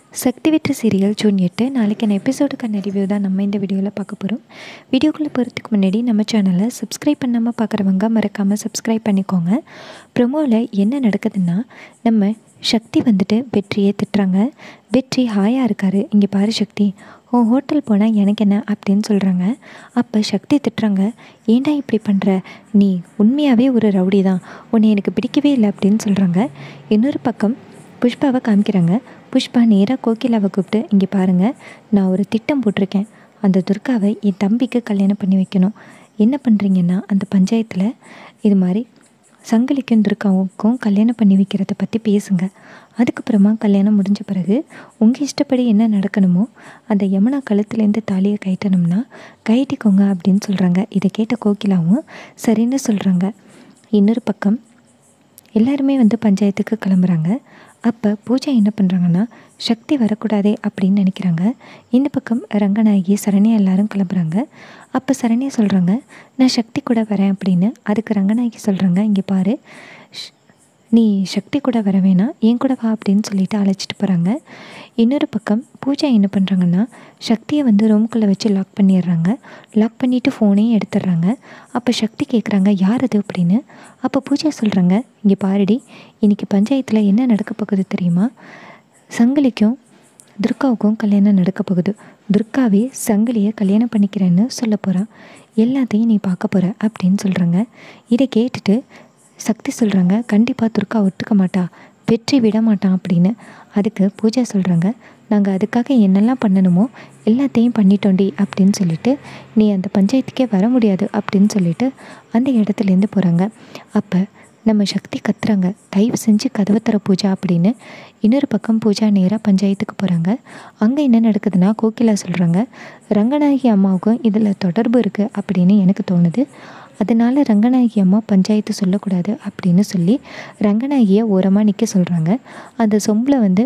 சக்தி வெற்றி serial June எட்டு நாளைக்கான எபிசோடுக்கான ரிவ்யூ தான் நம்ம இந்த வீடியோவில் பார்க்க போகிறோம் வீடியோக்குள்ளே போகிறதுக்கு முன்னாடி நம்ம சேனலை சப்ஸ்கிரைப் பண்ணாமல் பார்க்குறவங்க மறக்காமல் சப்ஸ்கிரைப் பண்ணிக்கோங்க ப்ரொமோவில் என்ன நடக்குதுன்னா நம்ம சக்தி வந்துட்டு வெற்றியை திட்டுறாங்க வெற்றி ஹாயாக இருக்காரு இங்கே பாரு சக்தி உன் ஹோட்டல் போனால் எனக்கு என்ன அப்படின்னு சொல்கிறாங்க அப்போ சக்தி திட்டுறாங்க ஏன்டா இப்படி பண்ணுற நீ உண்மையாகவே ஒரு ரவுடி தான் உன்னை எனக்கு பிடிக்கவே இல்லை அப்படின்னு சொல்கிறாங்க இன்னொரு பக்கம் புஷ்பாவை காமிக்கிறாங்க புஷ்பா நேராக கோகிலாவை கூப்பிட்டு இங்கே பாருங்கள் நான் ஒரு திட்டம் போட்டிருக்கேன் அந்த துர்காவை என் தம்பிக்கு கல்யாணம் பண்ணி வைக்கணும் என்ன பண்ணுறீங்கன்னா அந்த பஞ்சாயத்தில் இது மாதிரி சங்கிலிக்கும் துர்காவுக்கும் கல்யாணம் பண்ணி வைக்கிறத பற்றி பேசுங்க அதுக்கப்புறமா கல்யாணம் முடிஞ்ச பிறகு உங்கள் இஷ்டப்படி என்ன நடக்கணுமோ அந்த யமுனா கழுத்துலேருந்து தாலியை கயிட்டணும்னா கயிட்டிக்கோங்க அப்படின்னு சொல்கிறாங்க இதை கேட்ட கோகிலாவும் சரின்னு சொல்கிறாங்க இன்னொரு பக்கம் எல்லாருமே வந்து பஞ்சாயத்துக்கு கிளம்புறாங்க அப்போ பூஜா என்ன பண்ணுறாங்கன்னா சக்தி வரக்கூடாதே அப்படின்னு நினைக்கிறாங்க இந்த பக்கம் ரங்கநாயகி சரண்யா எல்லாரும் கிளம்புறாங்க அப்போ சரண்யா சொல்கிறாங்க நான் சக்தி கூட வரேன் அப்படின்னு அதுக்கு ரங்கநாயகி சொல்கிறாங்க இங்கே பாரு ஷ்- நீ சக்தி கூட வர வேணாம் என் கூட வா அப்படின்னு சொல்லிட்டு அழைச்சிட்டு போகிறாங்க இன்னொரு பக்கம் பூஜா என்ன பண்ணுறாங்கன்னா சக்தியை வந்து ரூம்குள்ளே வச்சு லாக் பண்ணிடுறாங்க லாக் பண்ணிவிட்டு ஃபோனையும் எடுத்துடுறாங்க அப்போ சக்தி கேட்குறாங்க யார் அது அப்படின்னு அப்போ பூஜா சொல்கிறாங்க இங்கே பாருடி இன்னைக்கு பஞ்சாயத்தில் என்ன நடக்க போகுது தெரியுமா சங்கிலிக்கும் துர்காவுக்கும் கல்யாணம் நடக்க போகுது துர்காவே சங்கிலியை கல்யாணம் பண்ணிக்கிறேன்னு சொல்ல போகிறான் எல்லாத்தையும் நீ பார்க்க போகிற அப்படின்னு சொல்கிறாங்க இதை கேட்டுட்டு சக்தி சொல்கிறாங்க கண்டிப்பாக துர்கா ஒத்துக்க மாட்டா வெற்றி விட மாட்டான் அப்படின்னு அதுக்கு பூஜா சொல்கிறாங்க நாங்கள் அதுக்காக என்னெல்லாம் பண்ணணுமோ எல்லாத்தையும் பண்ணிட்டோண்டி அப்படின்னு சொல்லிட்டு நீ அந்த பஞ்சாயத்துக்கே வர முடியாது அப்படின்னு சொல்லிட்டு அந்த இடத்துலேருந்து போகிறாங்க அப்போ நம்ம சக்தி கத்துறாங்க தயவு செஞ்சு கதவை தர பூஜா அப்படின்னு இன்னொரு பக்கம் பூஜா நேராக பஞ்சாயத்துக்கு போகிறாங்க அங்கே என்ன நடக்குதுன்னா கோகிலா சொல்கிறாங்க ரங்கநாயகி அம்மாவுக்கும் இதில் தொடர்பு இருக்குது அப்படின்னு எனக்கு தோணுது அதனால் ரங்கநாயகி அம்மா பஞ்சாயத்து சொல்லக்கூடாது அப்படின்னு சொல்லி ரங்கநாயகியை ஓரமாக நிற்க சொல்கிறாங்க அந்த சொம்பில் வந்து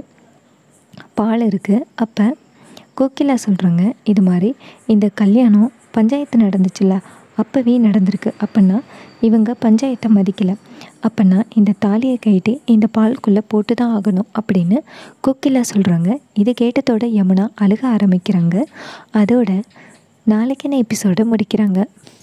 பால் இருக்குது அப்போ கோகிலா சொல்கிறாங்க இது மாதிரி இந்த கல்யாணம் பஞ்சாயத்து நடந்துச்சுல்ல அப்போவே நடந்திருக்கு அப்போன்னா இவங்க பஞ்சாயத்தை மதிக்கலை அப்போன்னா இந்த தாலியை கைட்டு இந்த பால்குள்ளே போட்டு தான் ஆகணும் அப்படின்னு கோகிலா சொல்கிறாங்க இதை கேட்டதோட யமுனா அழுக ஆரம்பிக்கிறாங்க அதோட நாளைக்கான எபிசோடை முடிக்கிறாங்க